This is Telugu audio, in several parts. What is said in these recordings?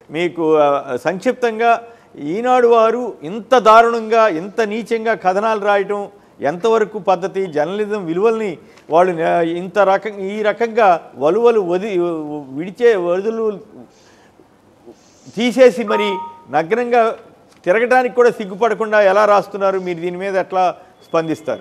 మీకు ఆ, సంక్షిప్తంగా ఈనాడు వారు ఇంత దారుణంగా ఇంత నీచంగా కథనాలు రాయటం ఎంతవరకు పద్ధతి జర్నలిజం విలువల్ని వాళ్ళు నే- ఇంత రకం ఈ రకంగా వలువలు వది విడిచే వదులు తీసేసి మరి నగ్నంగా తిరగడానికి కూడా సిగ్గుపడకుండా ఎలా రాస్తున్నారు మీరు దీని మీద ఎట్లా స్పందిస్తారు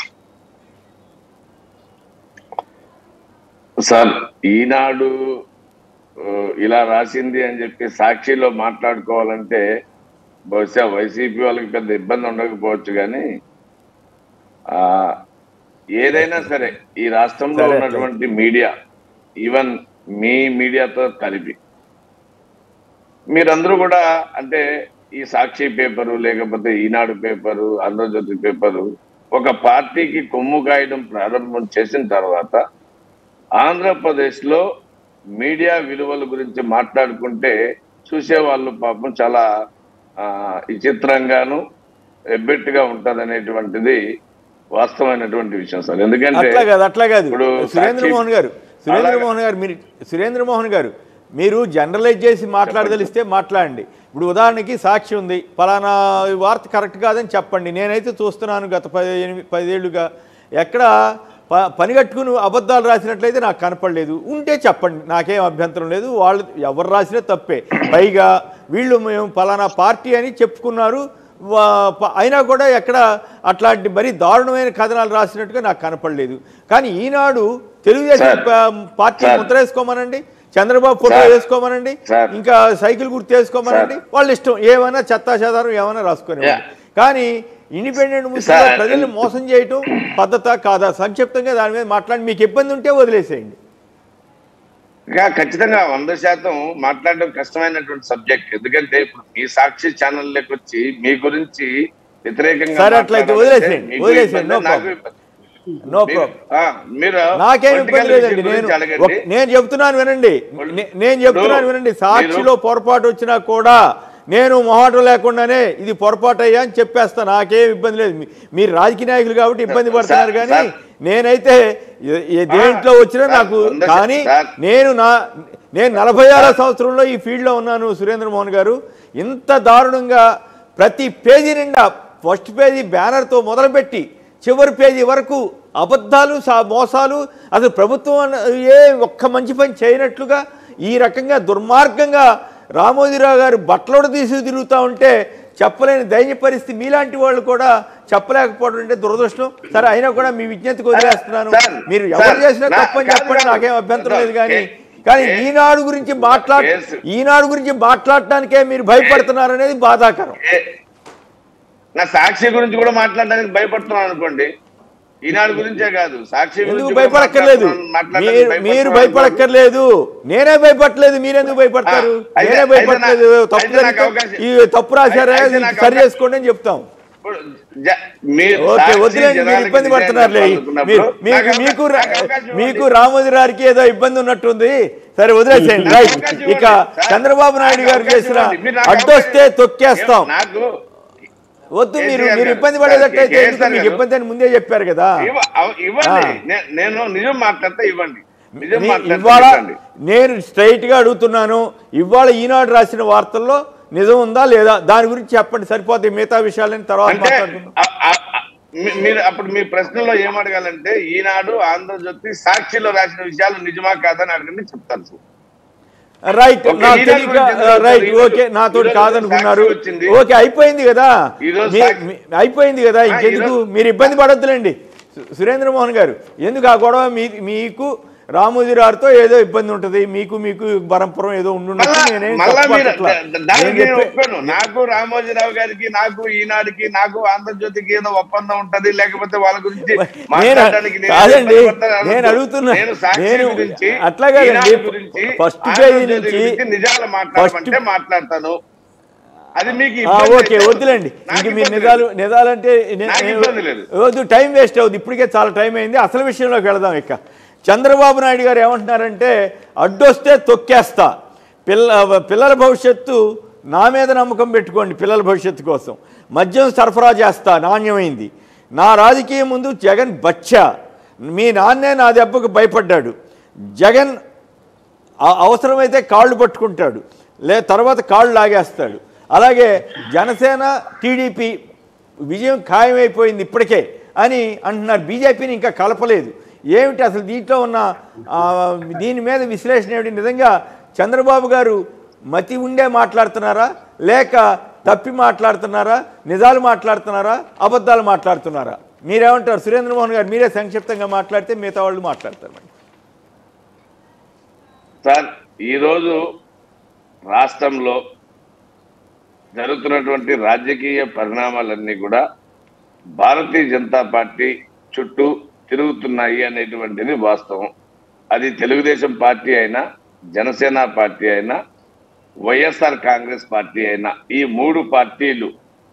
సార్ ఈనాడు ఆ, ఇలా రాసింది అని చెప్పి సాక్షిలో మాట్లాడుకోవాలంటే బహుశా వైసీపీ వాళ్ళకి పెద్ద ఇబ్బంది ఉండకపోవచ్చు కానీ ఆ ఏదైనా సరే ఈ రాష్ట్రంలో సరే. ఉన్నటువంటి మీడియా ఈవెన్ మీ మీడియాతో కలిపి మీరందరూ కూడా అంటే ఈ సాక్షి పేపరు లేకపోతే ఈనాడు పేపరు ఆంధ్రజ్యోతి పేపరు ఒక పార్టీకి కొమ్ము కాయడం ప్రారంభం చేసిన తర్వాత ఆంధ్రప్రదేశ్ లో మీడియా విలువల గురించి మాట్లాడుకుంటే చూసేవాళ్ళు పాపం చాలా ఆ, విచిత్రంగాను ఎబ్బెట్టుగా ఉంటది అనేటువంటిది వాస్తవమైనటువంటి విషయం సార్ ఎందుకంటే అట్లా కాదు అట్లా కాదు ఇప్పుడు సురేంద్ర సాక్షి- మోహన్ గారు సురేంద్ర అలాగే- మోహన్ గారు మీరు సురేంద్ర మోహన్ గారు మీరు జనరలైజ్ చేసి మాట్లాడదలిస్తే మాట్లాడండి ఇప్పుడు ఉదాహరణకి సాక్షి ఉంది పలానా వార్త కరెక్ట్ కాదని చెప్పండి నేనైతే చూస్తున్నాను గత పది ఎనిమిది పదేళ్లుగా ఎక్కడ ప పని కట్టుకుని అబద్ధాలు రాసినట్లయితే నాకు కనపడలేదు ఉంటే చెప్పండి నాకేం అభ్యంతరం లేదు వాళ్ళు ఎవరు రాసినా తప్పే పైగా వీళ్ళు మేము పలానా పార్టీ అని చెప్పుకున్నారు వా- ప- అయినా కూడా ఎక్కడ అట్లాంటి మరీ దారుణమైన కథనాలు రాసినట్టుగా నాకు కనపడలేదు కానీ ఈనాడు తెలుగుదేశం సార్, ప- పార్టీ సార్. ముద్ర వేసుకోమనండి చంద్రబాబు ఫోటో సార్, వేసుకోమనండి సార్. ఇంకా సైకిల్ గుర్తు వేసుకోమనండి వాళ్ళ ఇష్టం ఏమైనా చెత్తా చెదారం ఏమైనా రాసుకునే యా. కానీ ఇండిపెండెంట్ ముస్లిం సార్, ప్రజల్ని మోసం చేయటం పద్ధత కాదా సంక్షిప్తంగా దాని మీద మాట్లాడి మీకు ఇబ్బంది ఉంటే వదిలేసేయండి ఇంకా ఖచ్చితంగా వంద శాతం మాట్లాడడం కష్టమైనటువంటి సబ్జెక్ట్ ఎందుకంటే ఇప్పుడు మీ సాక్షి ఛానల్లోకి వచ్చి మీ గురించి వ్యతిరేకంగా సరే, అట్లయితే మాట్లాడాలంటే వదిలేసేయండి, మీకు వదిలేసేయండి, ఇబ్బంది, no నాకు problem. ఇబ్బంది. నో మీరు- ప్రాబ్లం ఆ, మీరు నాకేం political ఇబ్బంది లేదండి issue నేను గురించి అడగండి. ఒక- నేను చెప్తున్నాను వినండి నే- నేను చెప్తున్నాను వినండి సాక్షిలో పొరపాటు వచ్చినా కూడా నేను మొహాటం లేకుండానే ఇది పొరపాటు అయ్యా అని చెప్పేస్తా నాకేం ఇబ్బంది లేదు మీ- మీరు రాజకీయ నాయకులు కాబట్టి ఇబ్బంది సార్, పడుతున్నారు కానీ సార్. నేనైతే ఏ- ఏ దేంట్లో వచ్చినా సార్, నాకు వంద కానీ సార్. నేను నా నేను నలభై ఆరో సంవత్సరంలో ఈ ఫీల్డ్లో ఉన్నాను సురేంద్ర మోహన్ గారు ఇంత దారుణంగా ప్రతి పేజీ నిండా ఫస్ట్ పేజీ బ్యానర్తో మొదలుపెట్టి చివరి పేజీ వరకు అబద్ధాలు సా మోసాలు అసలు ప్రభుత్వం అన్న- ఏ ఒక్క మంచి పని చేయనట్లుగా ఈ రకంగా దుర్మార్గంగా రామోజీరావు గారు బట్టలోడు తీసి తిరుగుతూ ఉంటే చెప్పలేని దైన్య పరిస్థితి మీలాంటి వాళ్ళు కూడా చెప్పలేకపోవడం అంటే దురదృష్టం సరే అయినా కూడా మీ విజ్ఞతకు వదిలేస్తున్నాను సార్, మీరు ఎవరు సార్, చేసినా నా- తప్పని కాదు, చెప్పండి కాదు. నాకేం అభ్యంతరం లేదు కానీ ఏ- కానీ ఏ- ఈనాడు గురించి మాట్లాడ కేసు- ఈనాడు గురించి మాట్లాడటానికే మీరు భయపడుతున్నారు అనేది బాధాకరం ఏ- నా సాక్షి గురించి కూడా మాట్లాడడానికి భయపడుతున్నాను అనుకోండి ఈనాడు గురించే కాదు సాక్షి ఎందుకు గురించి కూడా భయపడక్కర్లేదు మాట్లాడుతున్నాను- మాట్లాడడానికి మీరు మీరు భయపడుతున్నాను భయపడక్కర్లేదు నేనే భయపడలేదు మీరెందుకు భయపడతారు ఆ, అయితే- నేనే అయితే భయపడలేదు నా- తప్పు అయితే నాకు జరిగితే అవకాశం- ఈ తప్పు రాశారా అయితే ఇది నాకు సరి అవకాశం- చేసుకోండి అని చెప్తాం ఇప్పుడు జ- మీరు ఓకే సాక్షి వదిలేండి మీరు జనాలకి ఇబ్బంది నిజాన్ని పడుతున్నారులే చెప్పాలనుకున్నప్పుడు మీరు మీకు నాకు మీకు అవకాశం- రా- నాకు అవకాశం మీకు ఇవ్వండి. రామోజీ గారికి ఏదో ఇబ్బంది ఉన్నట్టుంది సరే వదిలేసేయండి నాకు రైట్ అవకాశం ఇక ఇవ్వండి. సార్, చంద్రబాబు నాయుడు నాకు గారు అవకాశం చేసిన ఇవ్వండి. మీరు నాకు అడ్డొస్తే అవకాశం- తొక్కేస్తాం నాకు వద్దు మీరు కేసీఆర్ మీరు గారు, ఇబ్బంది సార్, పడేటట్టయితే కేసీఆర్ ఎందుకు మీకు గారు. ఇబ్బంది అని ముందే చెప్పారు కదా ఇవ్వ- అవ- ఇవ్వండి ఆ. నే- నేను నిజం మాట్లాడితే ఇవ్వండి నిజం నీ- మాట్లాడితే ఇవాళ ఇవ్వండి. నేను స్ట్రైట్ గా అడుగుతున్నాను ఇవాళ ఈనాడు రాసిన వార్తల్లో నిజం ఉందా లేదా దాని గురించి చెప్పండి సరిపోతే మిగతా విషయాలని తర్వాత అంటే మాట్లాడుకుందాం ఆ- ఆ- ఆ- మీ- మీరు అప్పుడు మీ ప్రశ్నలో ఏమడగాలంటే ఈనాడు ఆంధ్రజ్యోతి సాక్షిలో రాసిన విషయాలు నిజమా కాదని అడగండి చెప్తాను సార్. రైట్ ఓకే, నాకు ఈనాడు తెలియక గురించి ఎందుకు రైట్ ఈరోజు- ఓకే నాతో ఈరోజు కాదనుకున్నారు సాక్షి వచ్చింది. ఓకే అయిపోయింది కదా ఈరోజు మీ- సాక్షి- మీ- అయిపోయింది కదా ఆ, ఇంకెందుకు ఈరోజు- మీరు ఇబ్బంది పడొద్దులేండి సు- సురేంద్ర మోహన్ గారు ఎందుకు ఆ గొడవ మీ మీకు రామోజీరావుతో ఏదో ఇబ్బంది ఉంటుంది మీకు మీకు బరంపురం ఏదో ఉండుండొచ్చు మళ్ళా నేనేం మళ్ళా తప్పు మీరు పట్టట్లా. దా- దానికి నేను నేను చెప్పే- ఒప్పుకోను నాకు రామోజీరావు గారికి నాకు ఈనాడుకి నాకు ఆంధ్రజ్యోతికి ఏదో ఒప్పందం ఉంటది లేకపోతే వాళ్ళ గురించి నేను మాట్లాడడానికి నేను కాదండి ఇబ్బంది పడతాను నేను అనొద్దు. అడుగుతున్నా నేను సాక్షి నేను గురించి అట్లా కాదండి ఈనాడు గురించి ఫస్ట్ పేజీ ఆంధ్రజ్యోతి నుంచి గురించి నిజాలు మాట్లాడమంటే మాట్లాడతాను అది మీకు ఆ, ఇబ్బంది ఓకే అయితే వద్దులేండి నాకు ఇంక మీరు ఇబ్బంది నిజాలు లేదు. నిజాలంటే నే- నాకు నేను- ఇబ్బంది లేదు. వద్దు టైం వేస్ట్ అవుద్ది ఇప్పటికే చాలా టైం అయింది అసలు విషయంలోకి వెళదాం ఇక చంద్రబాబు నాయుడు గారు ఏమంటున్నారంటే అడ్డొస్తే తొక్కేస్తా పిల్ల పిల్లల భవిష్యత్తు నా మీద నమ్మకం పెట్టుకోండి పిల్లల భవిష్యత్తు కోసం మద్యం సరఫరా చేస్తా నాణ్యమైంది నా రాజకీయం ముందు జగన్ బచ్చా మీ నాన్నే నా దెబ్బకు భయపడ్డాడు జగన్ ఆ- అవసరమైతే కాళ్ళు పట్టుకుంటాడు లే తర్వాత కాళ్ళు లాగేస్తాడు అలాగే జనసేన టీడీపీ విజయం ఖాయమైపోయింది ఇప్పటికే అని అంటున్నారు బీజేపీని ఇంకా కలపలేదు ఏమిటి అసలు దీంట్లో ఉన్న ఆ, దీని మీద విశ్లేషణ ఏమిటి నిజంగా చంద్రబాబు గారు మతి ఉండే మాట్లాడుతున్నారా లేక తప్పి మాట్లాడుతున్నారా నిజాలు మాట్లాడుతున్నారా అబద్ధాలు మాట్లాడుతున్నారా మీరేమంటారు సురేంద్రమోహన్ గారు మీరే సంక్షిప్తంగా మాట్లాడితే మిగతా వాళ్ళు మాట్లాడతారు మరి సార్ ఈరోజు రాష్ట్రంలో జరుగుతున్నటువంటి రాజకీయ పరిణామాలన్నీ కూడా భారతీయ జనతా పార్టీ చుట్టూ తిరుగుతున్నాయి అనేటువంటిది వాస్తవం అది తెలుగుదేశం పార్టీ అయినా జనసేన పార్టీ అయినా వైఎస్ఆర్ కాంగ్రెస్ పార్టీ అయినా ఈ మూడు పార్టీలు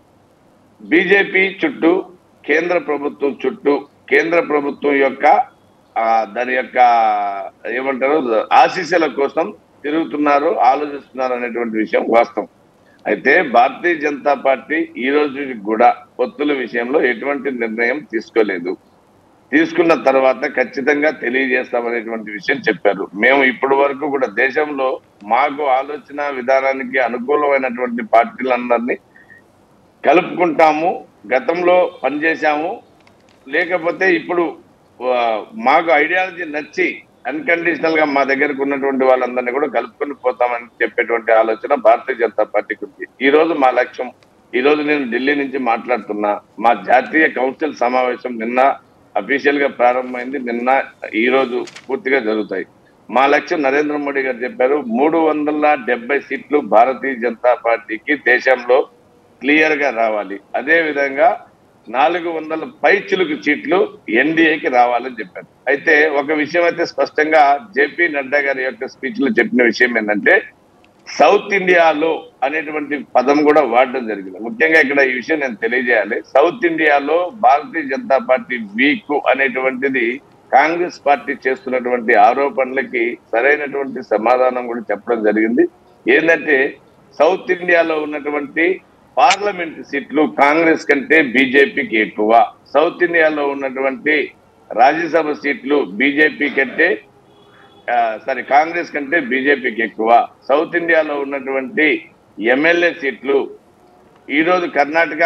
బీజేపీ చుట్టూ కేంద్ర ప్రభుత్వం చుట్టూ కేంద్ర ప్రభుత్వం యొక్క ఆ, దాని యొక్క ఏమంటారు ఆశీస్సుల కోసం తిరుగుతున్నారు ఆలోచిస్తున్నారు అనేటువంటి విషయం వాస్తవం అయితే భారతీయ జనతా పార్టీ ఈ రోజు కూడా పొత్తుల విషయంలో ఎటువంటి నిర్ణయం తీసుకోలేదు తీసుకున్న తర్వాత ఖచ్చితంగా తెలియజేస్తామనేటువంటి విషయం చెప్పారు మేము ఇప్పటి వరకు కూడా దేశంలో మాకు ఆలోచన విధానానికి అనుకూలమైనటువంటి పార్టీలందరినీ కలుపుకుంటాము గతంలో పనిచేశాము లేకపోతే ఇప్పుడు ఆ, మాకు ఐడియాలజీ నచ్చి అన్కండిషనల్ గా మా దగ్గరకు ఉన్నటువంటి వాళ్ళందరినీ కూడా కలుపుకొని పోతామని చెప్పేటువంటి ఆలోచన భారతీయ జనతా పార్టీకి ఉంది ఈ రోజు మా లక్ష్యం ఈ రోజు నేను ఢిల్లీ నుంచి మాట్లాడుతున్నా మా జాతీయ కౌన్సిల్ సమావేశం నిన్న అఫీషియల్ గా ప్రారంభమైంది నిన్న ఈ రోజు పూర్తిగా జరుగుతాయి మా లక్ష్యం నరేంద్ర మోడీ గారు చెప్పారు మూడు వందల డెబ్బై సీట్లు భారతీయ జనతా పార్టీకి దేశంలో క్లియర్ గా రావాలి అదే విధంగా నాలుగు వందల పై చిలుకు సీట్లు ఎన్డీఏకి రావాలని చెప్పారు అయితే ఒక విషయం అయితే స్పష్టంగా జేపీ నడ్డా గారి యొక్క స్పీచ్ లో చెప్పిన విషయం ఏంటంటే సౌత్ ఇండియాలో అనేటువంటి పదం కూడా వాడడం జరిగింది ముఖ్యంగా ఇక్కడ ఈ విషయం నేను తెలియజేయాలి సౌత్ ఇండియాలో భారతీయ జనతా పార్టీ వీక్ అనేటువంటిది కాంగ్రెస్ పార్టీ చేస్తున్నటువంటి ఆరోపణలకి సరైనటువంటి సమాధానం కూడా చెప్పడం జరిగింది ఏంటంటే సౌత్ ఇండియాలో ఉన్నటువంటి పార్లమెంట్ సీట్లు కాంగ్రెస్ కంటే బీజేపీకి ఎక్కువ సౌత్ ఇండియాలో ఉన్నటువంటి రాజ్యసభ సీట్లు బీజేపీ కంటే ఆ, సారీ కాంగ్రెస్ కంటే బీజేపీకి ఎక్కువ సౌత్ ఇండియాలో ఉన్నటువంటి ఎమ్మెల్యే సీట్లు ఈ రోజు కర్ణాటక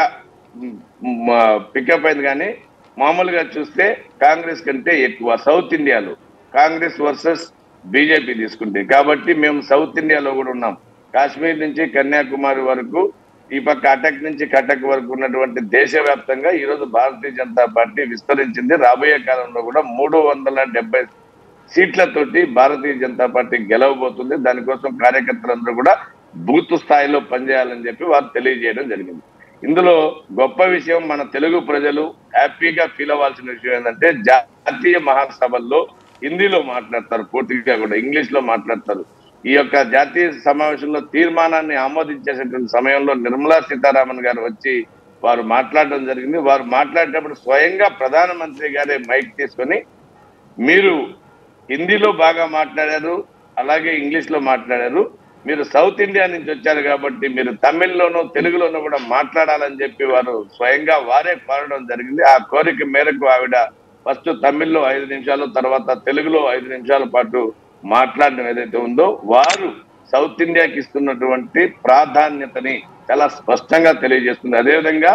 పికప్ అయింది కానీ మామూలుగా చూస్తే కాంగ్రెస్ కంటే ఎక్కువ సౌత్ ఇండియాలో కాంగ్రెస్ వర్సెస్ బీజేపీ తీసుకుంటే కాబట్టి మేము సౌత్ ఇండియాలో కూడా ఉన్నాం కాశ్మీర్ నుంచి కన్యాకుమారి వరకు ఈ పక్క అటక్ నుంచి కటక్ వరకు ఉన్నటువంటి దేశవ్యాప్తంగా ఈ రోజు భారతీయ జనతా పార్టీ విస్తరించింది రాబోయే కాలంలో కూడా మూడు వందల డెబ్బై సీట్లతోటి భారతీయ జనతా పార్టీ గెలవబోతుంది దానికోసం కార్యకర్తలందరూ కూడా బూత్ స్థాయిలో పనిచేయాలని చెప్పి వారు తెలియజేయడం జరిగింది ఇందులో గొప్ప విషయం మన తెలుగు ప్రజలు హ్యాపీగా ఫీల్ అవ్వాల్సిన విషయం ఏంటంటే జాతీయ మహాసభల్లో హిందీలో మాట్లాడతారు పూర్తిగా కూడా ఇంగ్లీష్ లో మాట్లాడతారు ఈ యొక్క జాతీయ సమావేశంలో తీర్మానాన్ని ఆమోదించేసేటువంటి సమయంలో నిర్మలా సీతారామన్ గారు వచ్చి వారు మాట్లాడడం జరిగింది వారు మాట్లాడేటప్పుడు స్వయంగా ప్రధానమంత్రి గారే మైక్ తీసుకొని మీరు హిందీలో బాగా మాట్లాడారు అలాగే ఇంగ్లీష్ లో మాట్లాడారు మీరు సౌత్ ఇండియా నుంచి వచ్చారు కాబట్టి మీరు తమిళ్లోనూ తెలుగులోనూ కూడా మాట్లాడాలని చెప్పి వారు స్వయంగా వారే కోరడం జరిగింది ఆ కోరిక మేరకు ఆవిడ ఫస్ట్ తమిళ్లో ఐదు నిమిషాలు తర్వాత తెలుగులో ఐదు నిమిషాల పాటు మాట్లాడడం ఏదైతే ఉందో వారు సౌత్ ఇండియాకి ఇస్తున్నటువంటి ప్రాధాన్యతని చాలా స్పష్టంగా తెలియజేస్తుంది అదేవిధంగా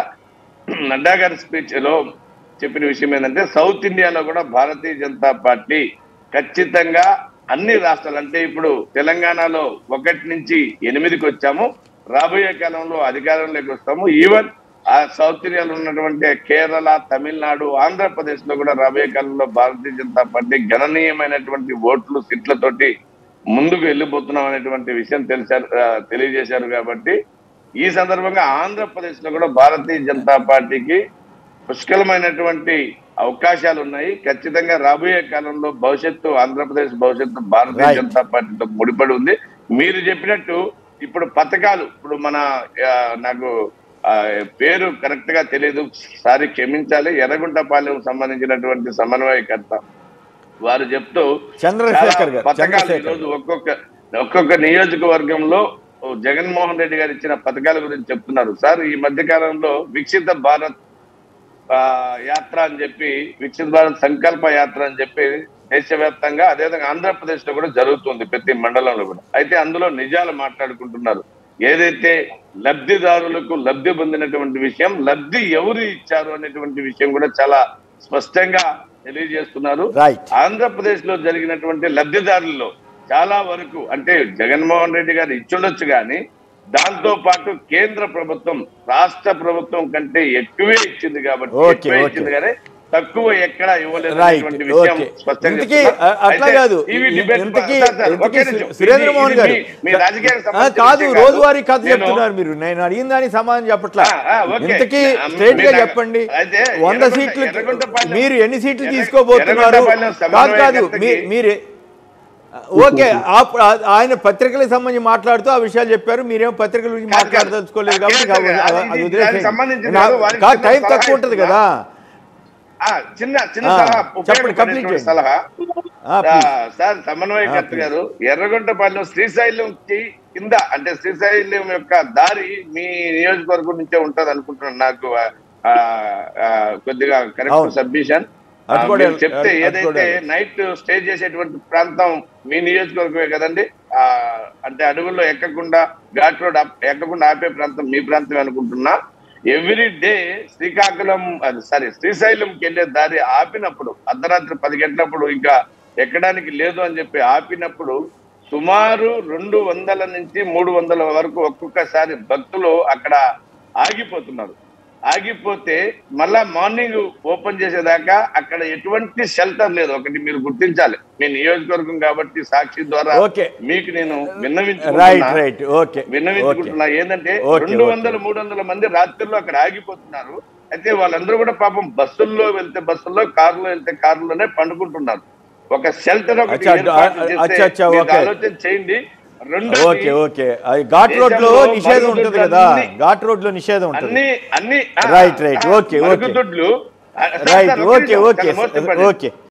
నడ్డా గారి స్పీచ్ లో చెప్పిన విషయం ఏంటంటే సౌత్ ఇండియాలో కూడా భారతీయ జనతా పార్టీ ఖచ్చితంగా అన్ని రాష్ట్రాలు అంటే ఇప్పుడు తెలంగాణలో ఒకటి నుంచి ఎనిమిదికి వచ్చాము రాబోయే కాలంలో అధికారంలోకి వస్తాము ఈవెన్ ఆ సౌత్ ఇండియాలో ఉన్నటువంటి కేరళ తమిళనాడు ఆంధ్రప్రదేశ్ లో కూడా రాబోయే కాలంలో భారతీయ జనతా పార్టీ గణనీయమైనటువంటి ఓట్లు సీట్లతోటి ముందుకు వెళ్ళిపోతున్నాం అనేటువంటి విషయం తెలిసారు ఆ, తెలియజేశారు కాబట్టి ఈ సందర్భంగా ఆంధ్రప్రదేశ్ లో కూడా భారతీయ జనతా పార్టీకి పుష్కలమైనటువంటి అవకాశాలు ఉన్నాయి ఖచ్చితంగా రాబోయే కాలంలో భవిష్యత్తు ఆంధ్రప్రదేశ్ భవిష్యత్తు భారతీయ Right. జనతా పార్టీతో ముడిపడి ఉంది మీరు చెప్పినట్టు ఇప్పుడు పథకాలు ఇప్పుడు మన ఆ, నాకు ఆ, పేరు కరెక్ట్ గా తెలియదు సారి క్షమించాలి ఎర్రగుంటపాలెం సంబంధించినటువంటి సమన్వయకర్త వారు చెప్తూ చంద్రశేఖర్ చాలా గారు, పథకాలు చంద్రశేఖర్ ఈరోజు ఒక్కొక్క ఒక్కొక్క నియోజకవర్గంలో ఓ జగన్మోహన్ రెడ్డి గారు ఇచ్చిన పథకాల గురించి చెప్తున్నారు సార్ ఈ మధ్య కాలంలో వికసిత భారత్ ఆ, యాత్ర అని చెప్పి వికసిత భారత్ సంకల్ప యాత్ర అని చెప్పి దేశవ్యాప్తంగా అదేవిధంగా ఆంధ్రప్రదేశ్ లో కూడా జరుగుతుంది ప్రతి మండలంలో కూడా అయితే అందులో నిజాలు మాట్లాడుకుంటున్నారు ఏదైతే లబ్ధిదారులకు లబ్ధి పొందినటువంటి విషయం లబ్ధి ఎవరు ఇచ్చారు అనేటువంటి విషయం కూడా చాలా స్పష్టంగా తెలియజేస్తున్నారు Right. ఆంధ్రప్రదేశ్ లో జరిగినటువంటి లబ్ధిదారుల్లో చాలా వరకు అంటే జగన్మోహన్ రెడ్డి గారు ఇచ్చుండొచ్చు కానీ దాంతో పాటు కేంద్ర ప్రభుత్వం రాష్ట్ర ప్రభుత్వం కంటే ఎక్కువే ఇచ్చింది కాబట్టి Okay, ఎక్కువే okay. ఇచ్చింది కానీ తక్కువ ఎక్కడ ఇవ్వలేదు రైట్ అనేటువంటి విషయం ఓకే స్పష్టంగా ఇంతకీ చెప్తున్నా. అ- అట్లా అయితే కాదు ఈ debate- ఇంతకీ సార్, సార్, ఇంతకీ ఒకే నిమిషం. సురేంద్ర ఇది- మోహన్ ఇది గారు మీ- మీ రాజకీయానికి ఆ, సంబంధించిన కాదు విషయం రోజువారీ కథ నేను- చెప్తున్నారు మీరు నేను అడిగిన దానికి సమాధానం చెప్పట్లా ఆ, ఆ, ఓకే. ఇంతకీ ఆ, స్ట్రైట్ గా మీరు చెప్పండి అయితే వంద ఎర్రగొండ- సీట్లు ఎర్రగొండపాలెం- మీరు ఎన్ని సీట్లు ఎర్ర- తీసుకోబోతున్నారు ఎర్రగొండపాలెం కాదు కాదు సమన్వయకర్తకి- మీ- మీరే ఓకే ఆ- ఆ- ఆయన పత్రికలకు సంబంధించి మాట్లాడుతూ ఆ విషయాలు చెప్పారు మీరేం పత్రికల గురించి కాదు, కాదు. మాట్లాడదలుచుకోలేదు కాబట్టి కాదు, కాదు. అది- అది- అది ఇది వదిలేసేయండి. దానికి సంబంధించి నా- కాదు, వారికి కాదు, చిన్న టైం సలహా తక్కువ ఉంటుంది ఇస్తున్నా. కదా ఆ, చిన్న చిన్న ఆ, సలహా చెప్పండి, ఉపయోగపడేటువంటి complete చేయండి. సలహా ఆ, ఆ, please. సార్ సమన్వయకర్త ఆ, గారు ఎర్రగొండపాలెం శ్రీశైలంకి కింద అంటే శ్రీశైలం యొక్క దారి మీ నియోజకవర్గం నుంచే ఉంటది అనుకుంటున్నాను నాకు ఆ, ఆ, కొద్దిగా కరెక్ట్ అవును. సబ్మిషన్ అది కూడా- చెప్తే అది ఏదైతే కూడా. నైట్ స్టే చేసేటువంటి ప్రాంతం మీ నియోజకవర్గమే కదండి ఆ, అంటే అడవుల్లో ఎక్కకుండా ఘాట్ రోడ్ ఆప్- ఎక్కకుండా ఆపే ప్రాంతం మీ ప్రాంతమే అనుకుంటున్నా ఎవ్రీ డే శ్రీకాకుళం సారీ శ్రీశైలంకి వెళ్ళే దారి ఆపినప్పుడు అర్ధరాత్రి పది గంటలప్పుడు ఇంకా ఎక్కడానికి లేదు అని చెప్పి ఆపినప్పుడు సుమారు రెండు వందల నుంచి మూడు వందల వరకు ఒక్కొక్కసారి భక్తులు అక్కడ ఆగిపోతున్నారు ఆగిపోతే మళ్ళా మార్నింగ్ ఓపెన్ చేసేదాకా అక్కడ ఎటువంటి షెల్టర్ లేదు ఒకటి మీరు గుర్తించాలి మీ నియోజకవర్గం కాబట్టి సాక్షి ద్వారా Okay. మీకు నేను రైట్ విన్నవించుకుంటున్నా రైట్ ఓకే విన్నవించుకుంటున్నా ఏంటంటే ఓకే, రెండు ఓకే. వందల మూడు వందల మంది రాత్రుల్లో అక్కడ ఆగిపోతున్నారు అయితే వాళ్ళందరూ కూడా పాపం బస్సుల్లో వెళ్తే బస్సుల్లో కారులో వెళ్తే కారులోనే పండుకుంటున్నారు ఒక షెల్టర్ ఒకటి అచ్చా, ఏర్పాటు అచ్చా, చేస్తే అచ్చా, మీరు ఓకే. ఆలోచన చేయండి రెండు ఓకే ఓకే అది ఘాట్ రోడ్ లో దేశంలో నిషేధం ఉంటుంది కదా మరుగుదొడ్లు ఘాట్ రోడ్ లో నిషేధం ఉంటుంది అన్ని అన్ని ఆ, రైట్, రైట్. ఆ, ఓకే, ఓకే. మరుగుదొడ్లు ఆ, సార్, రైట్ సార్, ఒక్క ఓకే నిమిషం, ఓకే చాలా most important. ఓకే